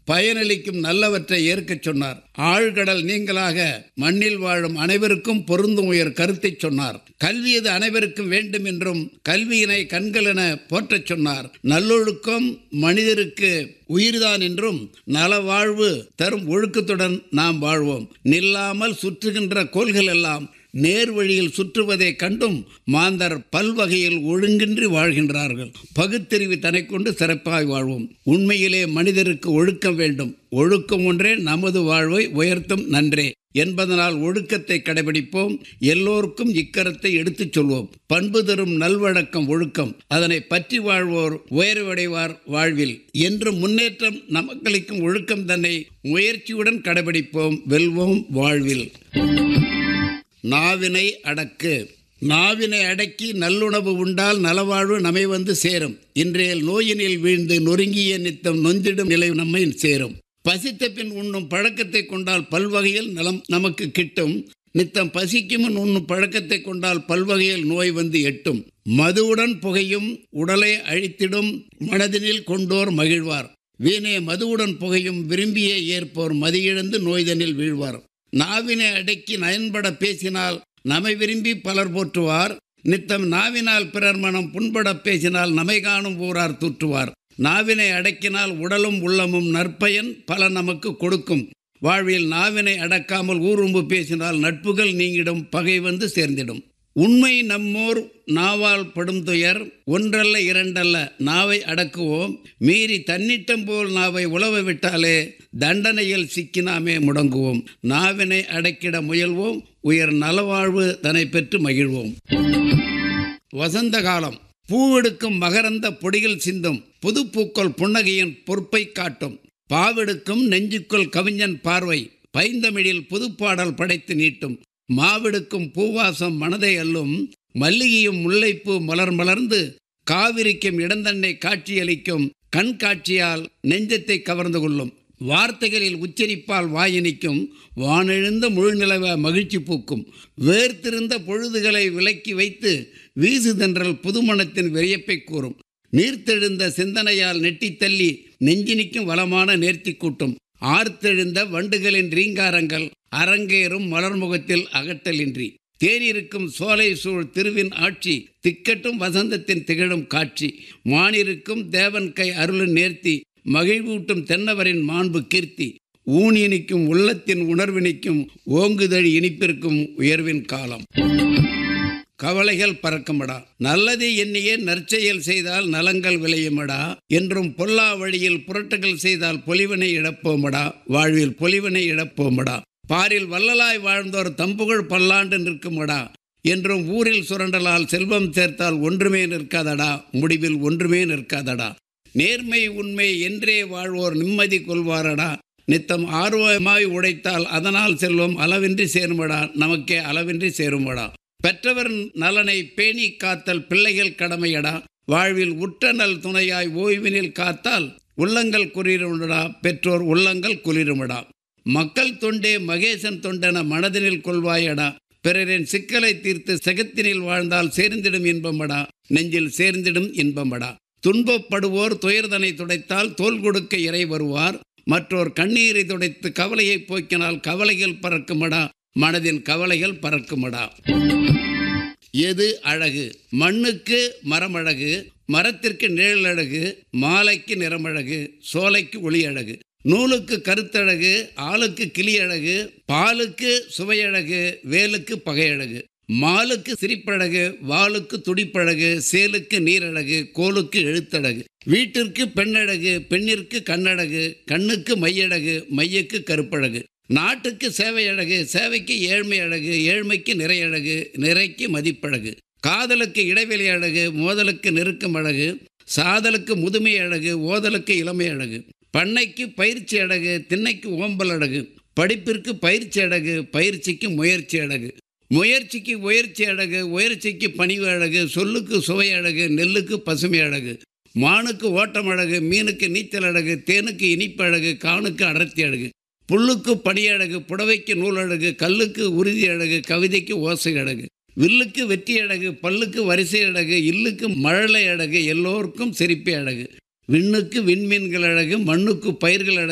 பயனளிக்கும் நல்லவற்றை ஏற்கச் சொன்னார் ஆழ்கடல் நீங்களாக மண்ணில் வாழும் அனைவருக்கும் பொருந்தும் உயர் கருத்தைச் சொன்னார் கல்வியது அனைவருக்கும் வேண்டும் என்றும் கல்வியினை கண்களென போற்றச் சொன்னார் நல்லொழுக்கம் மனிதருக்கு உயிர்தான் என்றும் நலவாழ்வு தரும் ஒழுக்கத்துடன் நாம் வாழ்வோம் நில்லாமல் சுற்றுகின்ற கோள்கள் எல்லாம் நேர் வழியில் சுற்றுவதைக் கண்டும் மாந்தர் பல்வகையில் ஒழுங்கின்றி வாழ்கின்றார்கள் பகுத்தறிவு தன்னை கொண்டு சிறப்பாய் வாழ்வோம் உண்மையிலே மனிதருக்கு ஒழுக்கம் வேண்டும் ஒழுக்கம் ஒன்றே நமது வாழ்வை உயர்த்தும் நன்றே என்பதனால் ஒழுக்கத்தை கடைபிடிப்போம் எல்லோருக்கும் இக்கரத்தை எடுத்துச் சொல்வோம் பண்பு தரும் நல்வழக்கம் ஒழுக்கம் அதனை பற்றி வாழ்வோர் உயர்வடைவார் வாழ்வில் என்று முன்னேற்றம் நமக்களிக்கும் ஒழுக்கம் தன்னை முயற்சியுடன் கடைபிடிப்போம் வெல்வோம் வாழ்வில் நாவினை அடக்கு நாவினை அடக்கி நல்லுணவு உண்டால் நலவாழ்வு நம்மை வந்து சேரும் இன்றைய நோயினில் வீழ்ந்து நொறுங்கிய நித்தம் நொந்திடும் நிலை நம்மை சேரும் பசித்த பின் உண்ணும் பழக்கத்தை கொண்டால் பல்வகையில் நலம் நமக்கு கிட்டும் நித்தம் பசிக்கும் முன் உண்ணும் பழக்கத்தை கொண்டால் பல்வகையில் நோய் வந்து எட்டும் மதுவுடன் புகையும் உடலை அழித்திடும் மனதினில் கொண்டோர் மகிழ்வார் வீணே மதுவுடன் புகையும் விரும்பிய ஏற்போர் மதியிழந்து நோய்தனில் வீழ்வார் நாவினை அடக்கி நயன்பட பேசினால் நம்மை விரும்பி பலர் போற்றுவார் நித்தம் நாவினால் பிறர் மனம் புண்பட பேசினால் நமை காணும் ஊரார் தூற்றுவார் நாவினை அடக்கினால் உடலும் உள்ளமும் நற்பயன் பல நமக்கு கொடுக்கும் வாழ்வில் நாவினை அடக்காமல் ஊரும்பு பேசினால் நட்புகள் நீங்கிடும் பகை வந்து சேர்ந்திடும் உண்மை நம்மோர் நாவால் படும் துயர் ஒன்றல்ல இரண்டல்ல நாவை அடக்குவோம் மீறி தன்னிட்டம் போல் நாவை உழவ விட்டாலே தண்டனையில் சிக்கினாமே முடங்குவோம் நாவினை அடக்கிட முயல்வோம் உயர் நலவாழ்வு தன்னை பெற்று மகிழ்வோம் வசந்த காலம் பூவெடுக்கும் மகரந்த பொடிகள் சிந்தும் புதுப்பூக்கள் புன்னகையின் பொறுப்பை காட்டும் பாவெடுக்கும் நெஞ்சுக்குள் கவிஞன் பார்வை பைந்தமிழில் புதுப்பாடல் படைத்து நீட்டும் மாவெடுக்கும் பூவாசம் மனதை அல்லும் மல்லிகையும் முல்லைப்பூ மலர் மலர்ந்து காவிரிக்கும் இடந்தன்னை காட்சியளிக்கும் கண் காட்சியால் நெஞ்சத்தை கவர்ந்து கொள்ளும் வார்த்தைகளில் உச்சரிப்பால் வாயினிக்கும் வானெழுந்த முழுநிலவ மகிழ்ச்சி பூக்கும் வேர்த்திருந்த பொழுதுகளை விலக்கி வைத்து வீசுதென்றல் புதுமணத்தின் விரையப்பை கூறும் நீர்த்தெழுந்த சிந்தனையால் நெட்டித் தள்ளி நெஞ்சினிக்கும் வளமான நேர்த்தி கூட்டும் ஆர்த்தெழுந்த வண்டுகளின் ரீங்காரங்கள் அரங்கேறும் மலர்முகத்தில் அகட்டலின்றி தேனிருக்கும் சோலை சூழ் திருவின் ஆட்சி திக்கட்டும் வசந்தத்தின் திகழும் காட்சி மானிருக்கும் தேவன் கை அருளின் நேர்த்தி மகிழ்வூட்டும் தென்னவரின் மாண்பு கீர்த்தி ஊனினிக்கும் உள்ளத்தின் உணர்வினிக்கும் ஓங்குதழி இனிப்பிற்கும் உயர்வின் காலம் கவலைகள் பறக்குமடா நல்லதை எண்ணியே நற்செயல் செய்தால் நலங்கள் விளையுமடா என்றும் பொல்லா வழியில் புரட்டுகள் செய்தால் பொலிவினை இழப்போமடா வாழ்வில் பொலிவினை இழப்போமடா பாரில் வள்ளலாய் வாழ்ந்தோர் தம்புகழ் பல்லாண்டு நிற்குமடா என்றும் ஊரில் சுரண்டலால் செல்வம் சேர்த்தால் ஒன்றுமே நிற்காதடா முடிவில் ஒன்றுமே நிற்காதடா நேர்மை உண்மை என்றே வாழ்வோர் நிம்மதி கொள்வாரடா நித்தம் ஆர்வமாய் உடைத்தால் அதனால் செல்வம் அளவின்றி சேருமடா நமக்கே அளவின்றி சேருமடா பெற்றவர் நலனை பேணி காத்தல் பிள்ளைகள் கடமையடா வாழ்வில் உற்ற நல் துணையாய் ஓய்வினில் காத்தால் உள்ளங்கள் குளிருமடா பெற்றோர் உள்ளங்கள் குளிருமடா மக்கள் தொண்டே மகேசன் தொண்டென மனதினில் கொள்வாயடா பிறரின் சிக்கலை தீர்த்து செகத்தினில் வாழ்ந்தால் சேர்ந்திடும் இன்பமடா நெஞ்சில் சேர்ந்திடும் இன்பமடா துன்பப்படுவோர் துயர்தனை துடைத்தால் தோல் கொடுக்க இறை வருவார் மற்றோர் கண்ணீரை துடைத்து கவலையை போக்கினால் கவலைகள் பறக்குமடா மனதின் கவலைகள் பறக்குமடா எது அழகு மண்ணுக்கு மரமழகு மரத்திற்கு நிழல் அழகு மாலைக்கு நிறமழகு சோலைக்கு ஒளி அழகு நூலுக்கு கருத்தழகு ஆளுக்கு கிளி அழகு பாலுக்கு சுவையழகு வேலுக்கு பகையழகு மாலுக்கு சிரிப்பழகு வாளுக்கு துடிப்பழகு சேலுக்கு நீரழகு கோலுக்கு எழுத்தழகு வீட்டிற்கு பெண்ணழகு பெண்ணிற்கு கண்ணழகு கண்ணுக்கு மையழகு மையக்கு கருப்பழகு நாட்டுக்கு சேவை அழகு சேவைக்கு ஏழ்மை அழகு ஏழ்மைக்கு நிறையழகு நிறைக்கு மதிப்பழகு காதலுக்கு இடைவெளி அழகு மோதலுக்கு நெருக்கம் அழகு சாதலுக்கு முதுமை அழகு ஓதலுக்கு இளமை அழகு பண்ணைக்கு பயிற்சி அழகு திண்ணைக்கு ஓம்பல் அழகு படிப்பிற்கு பயிற்சி அழகு பயிற்சிக்கு முயற்சி அழகு முயற்சிக்கு உயர்ச்சி அழகு உயர்ச்சிக்கு பணிவு அழகு சொல்லுக்கு சுவை அழகு நெல்லுக்கு பசுமை அழகு மானுக்கு ஓட்டம் அழகு மீனுக்கு நீச்சல் அழகு தேனுக்கு இனிப்பு அழகு காணுக்கு அடர்த்தி அழகு புல்லுக்கு பனி அழகு புடவைக்கு நூல் அழகு கல்லுக்கு உறுதி அழகு கவிதைக்கு ஓசை அழகு வில்லுக்கு வெற்றி அழகு பல்லுக்கு வரிசை அழகு இல்லுக்கு மழலை அழகு எல்லோருக்கும் சிரிப்பே அழகு விண்ணுக்கு விண்மீன்கள் அழகு மண்ணுக்கு பயிர்கள் அழகு